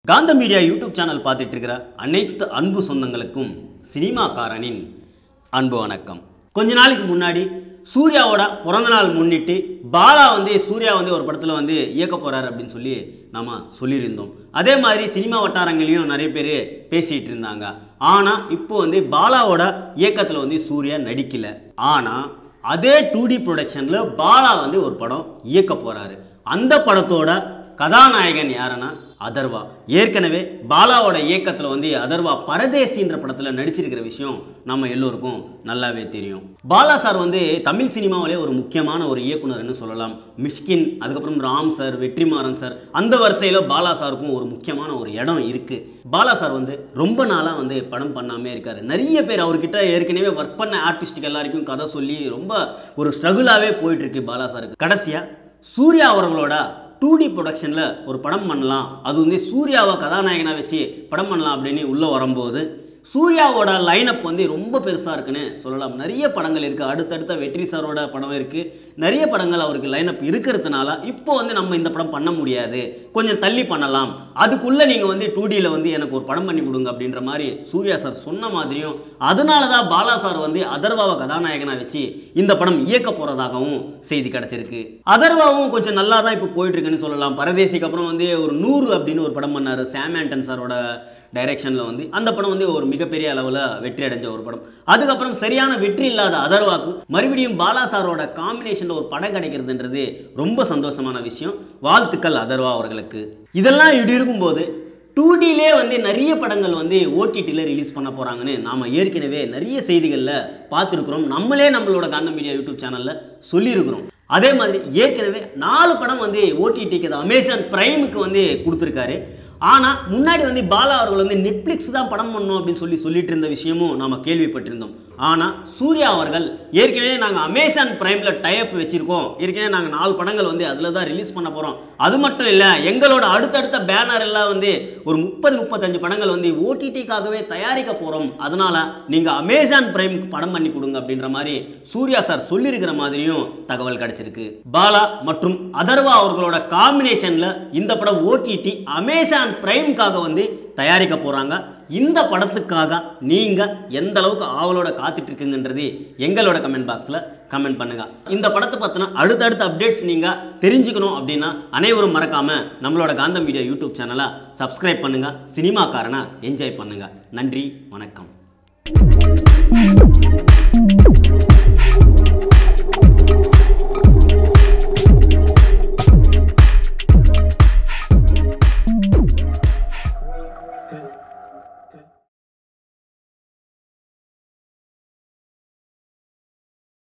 காந்த media YouTube channel பார்த்துட்டு இருக்கிற அனைத்து அன்பு சொந்தங்களுக்கும் சினிமாக்காரனின் அன்பு வணக்கம் கொஞ்ச நாளைக்கு முன்னாடி சூர்யாவோட பிறந்த நாள் முன்னிட்டு பாலா வந்து சூர்யா வந்து ஒரு படத்தில் வந்து இயக்க போகிறார் அப்படின்னு சொல்லி நாம சொல்லியிருந்தோம் அதே மாதிரி சினிமா வட்டாரங்களையும் நிறைய பேர் பேசிகிட்டு இருந்தாங்க ஆனால் இப்போ வந்து பாலாவோட இயக்கத்தில் வந்து சூர்யா நடிக்கல ஆனால் அதே டூ டி ப்ரொடக்ஷனில் பாலா வந்து ஒரு படம் இயக்க போகிறாரு அந்த படத்தோட கதாநாயகன் யாருன்னா அதர்வா ஏற்கனவே பாலாவோட இயக்கத்தில் வந்து அதர்வா பரதேசின்ற படத்தில் நடிச்சிருக்கிற விஷயம் நம்ம எல்லோருக்கும் நல்லாவே தெரியும் பாலா சார் வந்து தமிழ் சினிமாவிலே ஒரு முக்கியமான ஒரு இயக்குனர்னு சொல்லலாம் மிஷ்கின் அதுக்கப்புறம் ராம் சார் வெற்றிமாறன் சார் அந்த வரிசையில் பாலா சாருக்கும் ஒரு முக்கியமான ஒரு இடம் இருக்குது பாலா சார் வந்து ரொம்ப நாளாக வந்து படம் பண்ணாமே இருக்காரு நிறைய பேர் அவர்கிட்ட ஏற்கனவே ஒர்க் பண்ண ஆர்டிஸ்ட்டுக்கு எல்லாருக்கும் கதை சொல்லி ரொம்ப ஒரு ஸ்ட்ரகுளாகவே போயிட்டு இருக்கு பாலா சாருக்கு கடைசியாக சூர்யா அவர்களோட டூ டி ப்ரொடக்ஷனில் ஒரு படம் பண்ணலாம் அது வந்து சூர்யாவை கதாநாயகனாக வச்சு படம் பண்ணலாம் அப்படின்னு உள்ளே வரும்போது சூர்யாவோட லைனப் வந்து ரொம்ப பெருசாக இருக்குன்னு சொல்லலாம் நிறைய படங்கள் இருக்குது அடுத்தடுத்த வெற்றி சாரோட படம் இருக்குது நிறைய படங்கள் அவருக்கு லைனப் இருக்கிறதுனால இப்போ வந்து நம்ம இந்த படம் பண்ண முடியாது கொஞ்சம் தள்ளி பண்ணலாம் அதுக்குள்ளே நீங்கள் வந்து டூ டியில் வந்து எனக்கு ஒரு படம் பண்ணி கொடுங்க அப்படின்ற மாதிரி சூர்யா சார் சொன்ன மாதிரியும் அதனால தான் பாலா சார் வந்து அதர்வாவை கதாநாயகனாக வச்சு இந்த படம் இயக்க போகிறதாகவும் செய்தி கிடச்சிருக்கு அதர்வாவும் கொஞ்சம் நல்லா தான் இப்போ போயிட்டு இருக்குன்னு சொல்லலாம் பரதேசிக்கு அப்புறம் வந்து ஒரு நூறு அப்படின்னு ஒரு படம் பண்ணார் சாம் ஆண்டன் சாரோட டைரக்ஷனில் வந்து அந்த படம் வந்து ஒரு மிகப்பெரிய அளவில் வெற்றி அடைஞ்ச ஒரு படம் அதுக்கப்புறம் சரியான வெற்றி இல்லாத அதர்வாக்கு மறுபடியும் பாலா சாரோட காம்பினேஷனில் ஒரு படம் கிடைக்கிறதுன்றது ரொம்ப சந்தோஷமான விஷயம் வாழ்த்துக்கள் அதர்வா அவர்களுக்கு இதெல்லாம் இப்படி இருக்கும்போது டூ டிலே வந்து நிறைய படங்கள் வந்து ஓடிடியில் ரிலீஸ் பண்ண போகிறாங்கன்னு நாம் ஏற்கனவே நிறைய செய்திகளில் பார்த்துருக்குறோம் நம்மளே நம்மளோட காந்தம் மீடியா யூடியூப் சேனலில் சொல்லியிருக்கிறோம் அதே மாதிரி ஏற்கனவே நாலு படம் வந்து ஓடிடிக்கு அமேசான் பிரைமுக்கு வந்து கொடுத்துருக்காரு ஆனால் முன்னாடி வந்து பாலா அவர்கள் வந்து நெட்ஃப்ளிக்ஸ் தான் படம் பண்ணணும் அப்படின்னு சொல்லி சொல்லிட்டு இருந்த விஷயமும் நம்ம கேள்விப்பட்டிருந்தோம் ஆனால் சூர்யா அவர்கள் ஏற்கனவே நாங்கள் அமேசான் பிரைமில் டைப் வச்சுருக்கோம் ஏற்கனவே நாங்கள் நாலு படங்கள் வந்து அதில் தான் ரிலீஸ் பண்ண போகிறோம் அது மட்டும் இல்லை எங்களோட அடுத்தடுத்த பேனர் எல்லாம் வந்து ஒரு முப்பது முப்பத்தஞ்சு படங்கள் வந்து ஓடிடிக்காகவே தயாரிக்க போகிறோம் அதனால் நீங்கள் அமேசான் பிரைம் படம் பண்ணி கொடுங்க அப்படின்ற மாதிரி சூர்யா சார் சொல்லியிருக்கிற மாதிரியும் தகவல் கிடைச்சிருக்கு பாலா மற்றும் அதர்வா அவர்களோட காம்பினேஷனில் இந்த படம் ஓடிடி அமேசான் பிரைம்காக வந்து தயாரிக்க போகிறாங்க இந்த படத்துக்காக நீங்கள் எந்த அளவுக்கு ஆவலோட காத்துட்டு இருக்குங்கன்றது எங்களோட கமெண்ட் பாக்ஸில் கமெண்ட் பண்ணுங்கள் இந்த படத்தை பற்றின அடுத்தடுத்த அப்டேட்ஸ் நீங்கள் தெரிஞ்சுக்கணும் அப்படின்னா அனைவரும் மறக்காமல் நம்மளோட காந்தம் மீடியா யூடியூப் சேனலை சப்ஸ்கிரைப் பண்ணுங்கள் சினிமாக்காரனை என்ஜாய் பண்ணுங்கள் நன்றி வணக்கம்